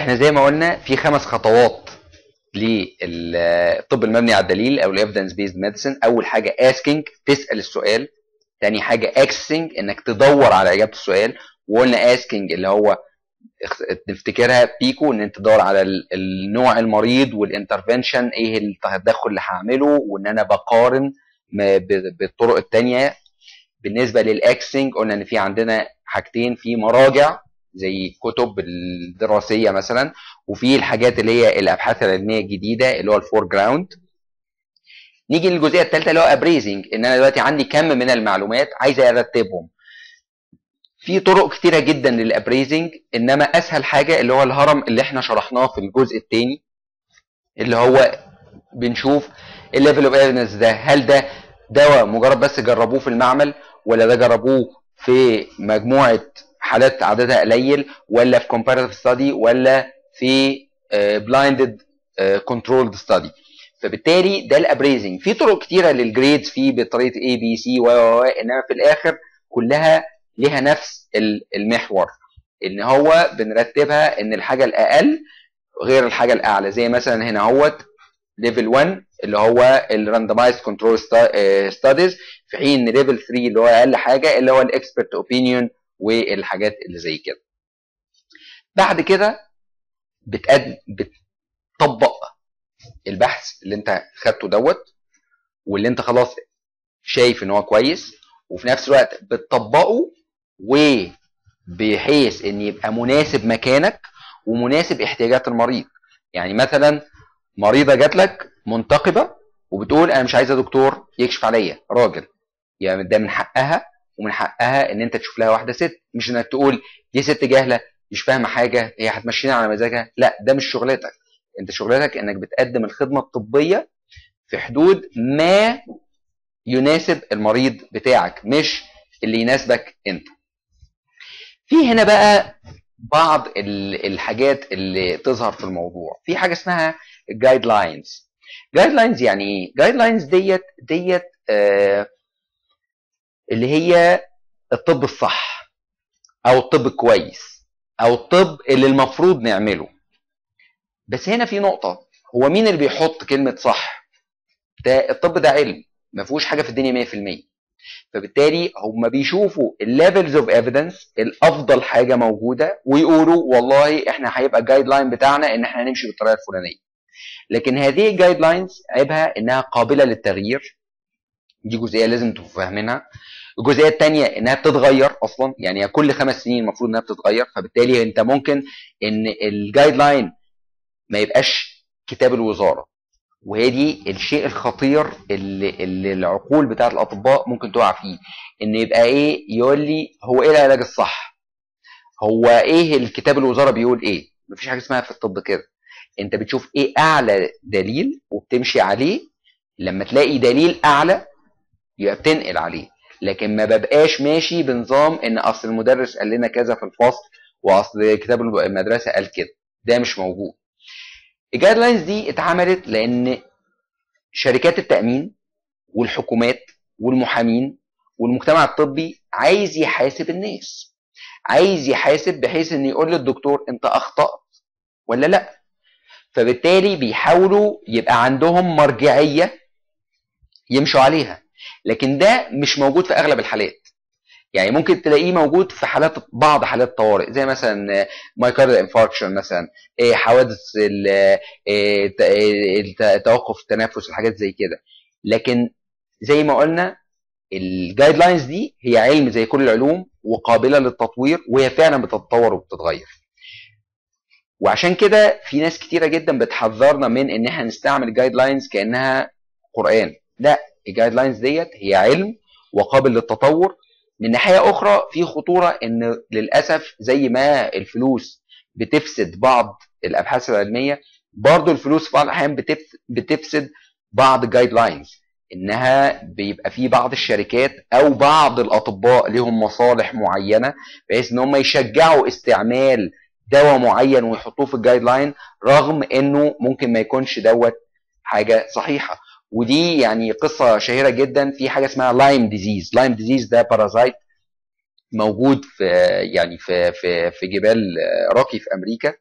احنا زي ما قلنا في خمس خطوات للطب المبني على الدليل او الايفيدنس بيزد ميديسن اول حاجه asking تسال السؤال تاني حاجه accessing انك تدور على اجابه السؤال وقلنا asking اللي هو اخ- نفتكرها بيكو ان انت تدور على ال- النوع المريض والانترفنشن ايه التدخل اللي هعمله وان انا بقارن ما ب- بالطرق التانية بالنسبه للاكسنج قلنا ان في عندنا حاجتين في مراجع زي كتب الدراسيه مثلا وفي الحاجات اللي هي الابحاث العلميه الجديده اللي هو الفور جراوند نيجي للجزئيه الثالثه اللي هو ابريزنج ان انا دلوقتي عندي كم من المعلومات عايز ارتبهم في طرق كتيره جدا للابريزنج انما اسهل حاجه اللي هو الهرم اللي احنا شرحناه في الجزء الثاني اللي هو بنشوف الليفل اوف ايفيدنس ده هل ده دواء مجرد بس جربوه في المعمل ولا ده جربوه في مجموعه حالات عددها قليل ولا في comparative study ولا في blinded controlled study فبالتالي ده الابريزنج في طرق كتيره للجريدز في بطريقه اي بي سي و و- و انما في الاخر كلها ليها نفس ال- المحور ان هو بنرتبها ان الحاجه الاقل غير الحاجه الاعلى زي مثلا هنا اهوت ليفل 1 اللي هو الراندمايزد كنترول ستاديز في حين ان ليفل 3 اللي هو اقل حاجه اللي هو الاكسبرت اوبينيون والحاجات اللي زي كده بعد كده بتقد بتطبق البحث اللي انت خدته دوت واللي انت خلاص شايف ان هو كويس وفي نفس الوقت بتطبقه وبحيث ان يبقى مناسب مكانك ومناسب احتياجات المريض يعني مثلا مريضه جات لك منتقبه وبتقول انا مش عايزه دكتور يكشف عليا راجل يعني ده من حقها ومن حقها ان انت تشوف لها واحده ست مش انك تقول دي ست جاهله مش فاهمه حاجه هي هتمشينا على مزاجها لا ده مش شغلتك انت شغلتك انك بتقدم الخدمه الطبيه في حدود ما يناسب المريض بتاعك مش اللي يناسبك انت في هنا بقى بعض ال- الحاجات اللي تظهر في الموضوع في حاجه اسمها جايد لاينز جايد لاينز يعني ايه جايد لاينز ديت ديت آه اللي هي الطب الصح او الطب الكويس او الطب اللي المفروض نعمله بس هنا في نقطه هو مين اللي بيحط كلمه صح ده الطب ده علم ما فيهوش حاجه في الدنيا 100% فبالتالي هم بيشوفوا الليفلز اوف ايفيدنس الافضل حاجه موجوده ويقولوا والله احنا هيبقى الجايد لاين بتاعنا ان احنا نمشي بالطريقه الفلانيه لكن هذه الجايد لاينز عيبها انها قابله للتغيير دي جزئيه لازم تبقوا فاهمينها الجزئيه الثانيه انها بتتغير اصلا يعني كل خمس سنين المفروض انها بتتغير فبالتالي انت ممكن ان الجايد لاين ما يبقاش كتاب الوزاره وهي دي الشيء الخطير اللي, اللي العقول بتاعت الاطباء ممكن تقع فيه ان يبقى ايه يقول لي هو ايه العلاج الصح هو ايه الكتاب الوزاره بيقول ايه مفيش حاجه اسمها في الطب كده انت بتشوف ايه اعلى دليل وبتمشي عليه لما تلاقي دليل اعلى يبقى بتنقل عليه لكن ما ببقاش ماشي بنظام ان اصل المدرس قال لنا كذا في الفصل واصل كتاب المدرسه قال كده ده مش موجود الجايد لاينز دي اتعملت لان شركات التامين والحكومات والمحامين والمجتمع الطبي عايز يحاسب الناس عايز يحاسب بحيث ان يقول للدكتور انت اخطات ولا لا فبالتالي بيحاولوا يبقى عندهم مرجعيه يمشوا عليها لكن ده مش موجود في اغلب الحالات يعني ممكن تلاقيه موجود في حالات بعض حالات الطوارئ زي مثلا مايكاردال انفاركشن مثلا إيه حوادث ال- إيه ت- إيه الت- توقف التنفس وحاجات زي كده لكن زي ما قلنا الجايد لاينز دي هي علم زي كل العلوم وقابله للتطوير وهي فعلا بتتطور وبتتغير وعشان كده في ناس كتيره جدا بتحذرنا من ان احنا نستعمل الجايد لاينز كانها قران لا الجايد لاينز ديت هي علم وقابل للتطور من ناحيه اخرى في خطوره ان للاسف زي ما الفلوس بتفسد بعض الابحاث العلميه برضو الفلوس في بعض الاحيان بتف- بتفسد بعض الجايد لاينز انها بيبقى في بعض الشركات او بعض الاطباء لهم مصالح معينه بحيث ان هم يشجعوا استعمال دواء معين ويحطوه في الجايد لاين رغم انه ممكن ما يكونش دوت حاجه صحيحه ودي يعني قصه شهيره جدا في حاجه اسمها لايم ديزيز لايم ديزيز ده بارازايت موجود في يعني في في في جبال روكي في امريكا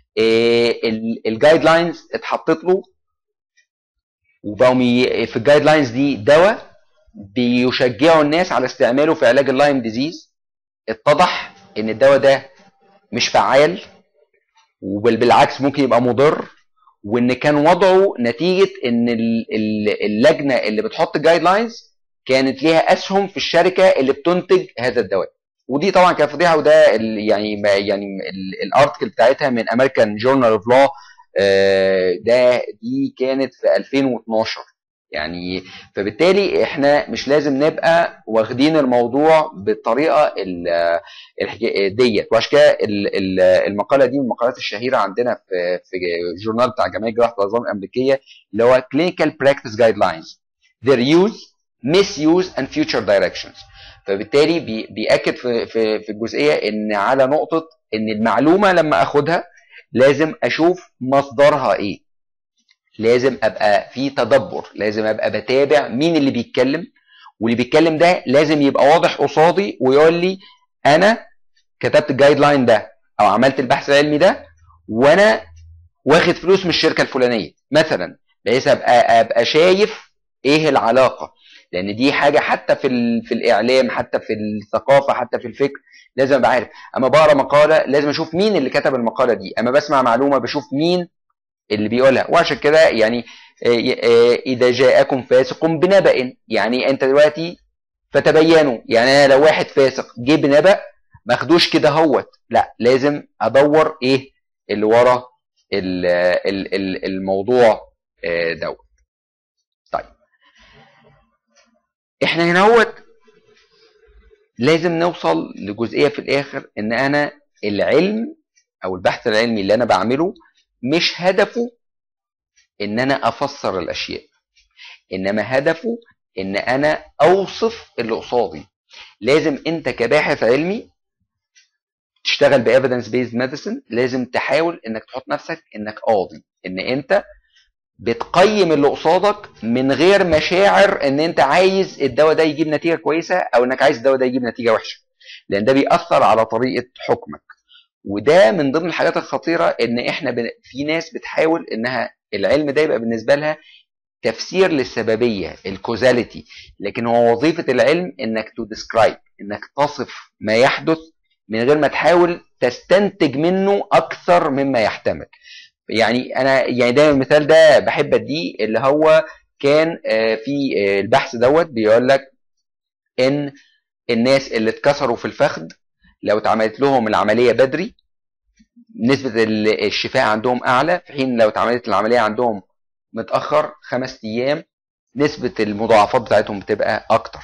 الجايد لاينز اتحطت له وبقوا مي- في الجايد لاينز دي دواء بيشجعوا الناس على استعماله في علاج اللايم ديزيز اتضح ان الدواء ده مش فعال وبل بالعكس ممكن يبقى مضر وان كان وضعه نتيجه ان ال- ال- اللجنه اللي بتحط الجايد لاينز كانت ليها اسهم في الشركه اللي بتنتج هذا الدواء ودي طبعا كانت فضيحه وده ال- يعني ما يعني ال- الارتكل بتاعتها من امريكان جورنال اوف لو ده دي كانت في 2012 يعني فبالتالي احنا مش لازم نبقى واخدين الموضوع بالطريقه ال- الحكا- ديت وعشان كده ال- ال- المقاله دي من المقالات الشهيره عندنا في في الجورنال بتاع جمعيه جراحه العظام الامريكيه اللي هو clinical practice guidelines their use misuse and future directions فبالتالي بي- بيأكد في في في الجزئيه ان على نقطه ان المعلومه لما اخدها لازم اشوف مصدرها ايه لازم ابقى في تدبر لازم ابقى بتابع مين اللي بيتكلم واللي بيتكلم ده لازم يبقى واضح قصادي ويقول لي انا كتبت الجايد لاين ده او عملت البحث العلمي ده وانا واخد فلوس من الشركه الفلانيه مثلا بحيث ابقى ابقى شايف ايه العلاقه لان دي حاجه حتى في ال- في الاعلام حتى في الثقافه حتى في الفكر لازم ابقى عارف اما بقرا مقاله لازم اشوف مين اللي كتب المقاله دي اما بسمع معلومه بشوف مين اللي بيقولها وعشان كده يعني آه، آه، اذا جاءكم فاسق بنبأ يعني انت دلوقتي فتبينوا يعني انا لو واحد فاسق جه بنبأ ما اخدوش كده هوت لا لازم ادور ايه اللي ورا ال- ال- ال- الموضوع آه، دوت طيب احنا هنا هوت لازم نوصل لجزئيه في الاخر ان انا العلم او البحث العلمي اللي انا بعمله مش هدفه ان انا افسر الاشياء انما هدفه ان انا اوصف اللي قصادي لازم انت كباحث علمي تشتغل بايفيدنس بيزد ميديسن لازم تحاول انك تحط نفسك انك قاضي ان انت بتقيم اللي قصادك من غير مشاعر ان انت عايز الدواء ده يجيب نتيجه كويسه او انك عايز الدواء ده يجيب نتيجه وحشه لان ده بيأثر على طريقه حكمك وده من ضمن الحاجات الخطيره ان احنا بن... في ناس بتحاول انها العلم ده يبقى بالنسبه لها تفسير للسببيه الكوزاليتي لكن هو وظيفه العلم انك تو ديسكرايب انك تصف ما يحدث من غير ما تحاول تستنتج منه اكثر مما يحتمل يعني انا يعني دايما المثال ده بحب اديه اللي هو كان آه، في آه، البحث دوت بيقول لك ان الناس اللي اتكسروا في الفخذ لو اتعملت لهم العمليه بدري نسبه ال- الشفاء عندهم اعلى في حين لو اتعملت العمليه عندهم متاخر خمس ايام نسبه المضاعفات بتاعتهم بتبقى اكتر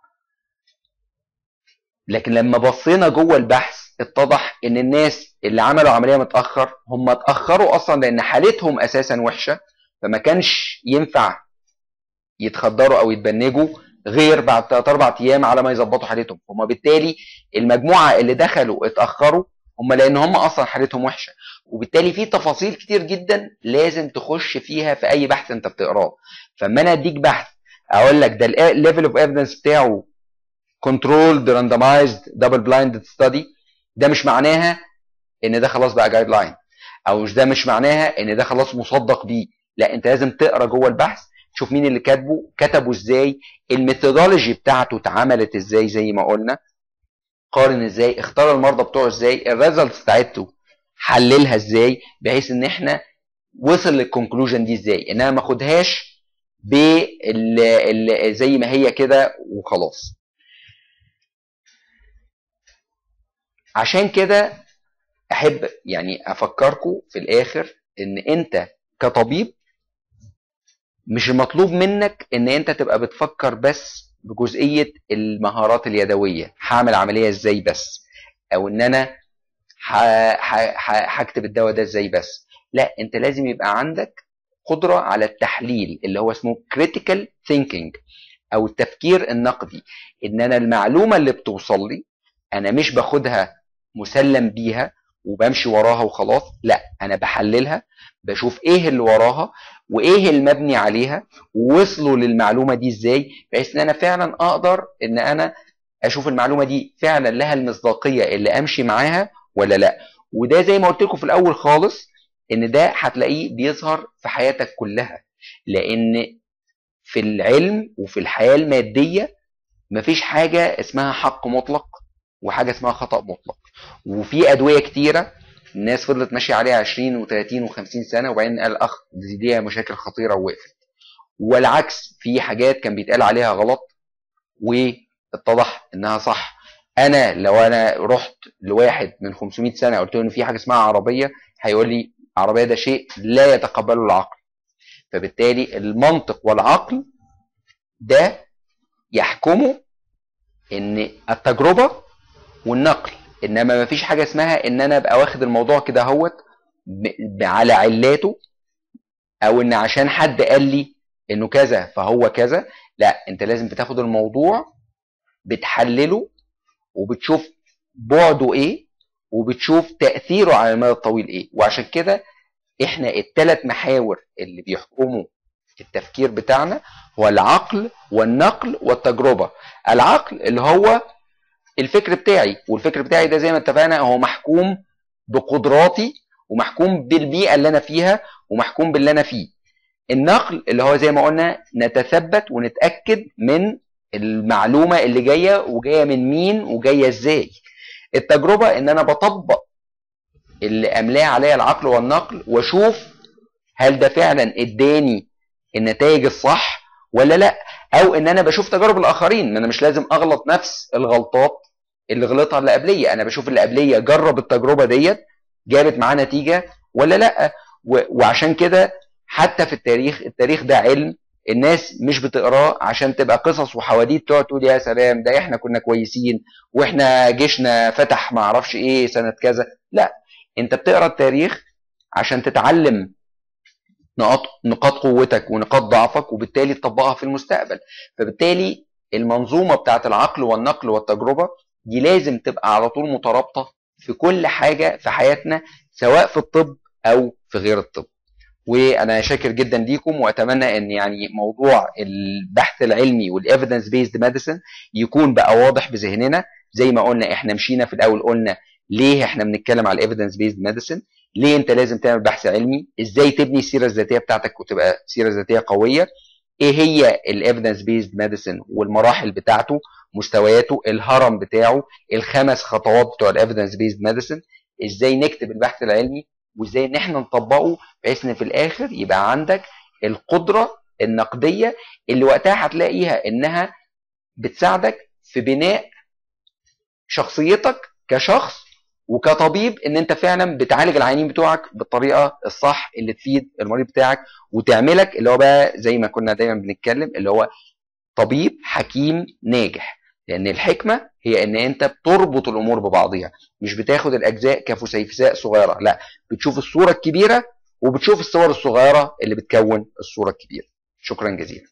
لكن لما بصينا جوه البحث اتضح ان الناس اللي عملوا عمليه متاخر هم اتاخروا اصلا لان حالتهم اساسا وحشه فما كانش ينفع يتخدروا او يتبنجوا غير بعد 3 4 ايام على ما يظبطوا حالتهم هم بالتالي المجموعه اللي دخلوا اتاخروا هم لان هم اصلا حالتهم وحشه وبالتالي في تفاصيل كتير جدا لازم تخش فيها في اي بحث انت بتقراه فاما انا اديك بحث اقول لك ده الليفل اوف ايفيدنس بتاعه كنترولد راندمايزد دبل بلايند ستادي ده مش معناها ان ده خلاص بقى جايد لاين او مش ده مش معناها ان ده خلاص مصدق بيه لا انت لازم تقرا جوه البحث تشوف مين اللي كاتبه كتبه ازاي الميثودولوجي بتاعته اتعملت ازاي زي ما قلنا قارن ازاي اختار المرضى بتوعه ازاي الريزلتس بتاعته حللها ازاي بحيث ان احنا وصل للكونكلوجن دي ازاي ان انا ما اخدهاش بال ال- زي ما هي كده وخلاص عشان كده احب يعني افكركم في الاخر ان انت كطبيب مش المطلوب منك ان انت تبقى بتفكر بس بجزئيه المهارات اليدويه هعمل عمليه ازاي بس او ان انا ه- ه- ه- هكتب الدواء ده ازاي بس لا انت لازم يبقى عندك قدره على التحليل اللي هو اسمه critical thinking او التفكير النقدي ان انا المعلومه اللي بتوصل لي انا مش باخدها مسلم بيها وبمشي وراها وخلاص لا انا بحللها بشوف ايه اللي وراها وايه المبني عليها ووصلوا للمعلومه دي ازاي بحيث ان انا فعلا اقدر ان انا اشوف المعلومه دي فعلا لها المصداقيه اللي امشي معاها ولا لا وده زي ما قلت لكم في الاول خالص ان ده هتلاقيه بيظهر في حياتك كلها لان في العلم وفي الحياه الماديه مفيش حاجه اسمها حق مطلق وحاجه اسمها خطا مطلق وفي ادويه كتيره الناس فضلت ماشيه عليها 20 و30 و50 سنه وبعدين قال اخ دي ليها مشاكل خطيره ووقفت والعكس في حاجات كان بيتقال عليها غلط واتضح انها صح انا لو انا رحت لواحد من 500 سنه قلت له ان في حاجه اسمها عربيه هيقول لي عربيه ده شيء لا يتقبله العقل فبالتالي المنطق والعقل ده يحكموا ان التجربه والنقل انما ما فيش حاجه اسمها ان انا ابقى واخد الموضوع كده اهوت على علاته او ان عشان حد قال لي انه كذا فهو كذا لا انت لازم بتاخد الموضوع بتحلله وبتشوف بعده ايه وبتشوف تاثيره على المدى الطويل ايه وعشان كده احنا الثلاث محاور اللي بيحكموا التفكير بتاعنا هو العقل والنقل والتجربه العقل اللي هو الفكر بتاعي والفكر بتاعي ده زي ما اتفقنا هو محكوم بقدراتي ومحكوم بالبيئه اللي انا فيها ومحكوم باللي انا فيه النقل اللي هو زي ما قلنا نتثبت ونتاكد من المعلومه اللي جايه وجايه من مين وجايه ازاي التجربه ان انا بطبق اللي املاه عليا العقل والنقل واشوف هل ده فعلا اداني النتائج الصح ولا لا او ان انا بشوف تجارب الاخرين ما انا مش لازم اغلط نفس الغلطات اللي غلطها اللي قبليه انا بشوف اللي قبليه جرب التجربه ديت جابت معاه نتيجه ولا لا وعشان كده حتى في التاريخ التاريخ ده علم الناس مش بتقراه عشان تبقى قصص وحواديت تقعد تقول يا سلام ده احنا كنا كويسين واحنا جيشنا فتح ما اعرفش ايه سنه كذا لا انت بتقرا التاريخ عشان تتعلم نقاط نقاط قوتك ونقاط ضعفك وبالتالي تطبقها في المستقبل فبالتالي المنظومه بتاعه العقل والنقل والتجربه دي لازم تبقى على طول مترابطه في كل حاجه في حياتنا سواء في الطب او في غير الطب وانا شاكر جدا ليكم واتمنى ان يعني موضوع البحث العلمي والايفيدنس بيزد ميديسن يكون بقى واضح بذهننا زي ما قلنا احنا مشينا في الاول قلنا ليه احنا بنتكلم على الايفيدنس بيزد ميديسن ليه انت لازم تعمل بحث علمي ازاي تبني السيره الذاتيه بتاعتك وتبقى سيره ذاتيه قويه ايه هي الايفيدنس بيزد ميديسن والمراحل بتاعته مستوياته الهرم بتاعه الخمس خطوات بتوع الايفيدنس بيزد ميديسن ازاي نكتب البحث العلمي وازاي ان احنا نطبقه بحيث ان في الاخر يبقى عندك القدره النقديه اللي وقتها هتلاقيها انها بتساعدك في بناء شخصيتك كشخص وكطبيب ان انت فعلا بتعالج العيانين بتوعك بالطريقه الصح اللي تفيد المريض بتاعك وتعملك اللي هو بقى زي ما كنا دايما بنتكلم اللي هو طبيب حكيم ناجح لان الحكمه هي ان انت بتربط الامور ببعضها مش بتاخد الاجزاء كفسيفساء صغيره لا بتشوف الصوره الكبيره وبتشوف الصور الصغيره اللي بتكون الصوره الكبيره شكرا جزيلا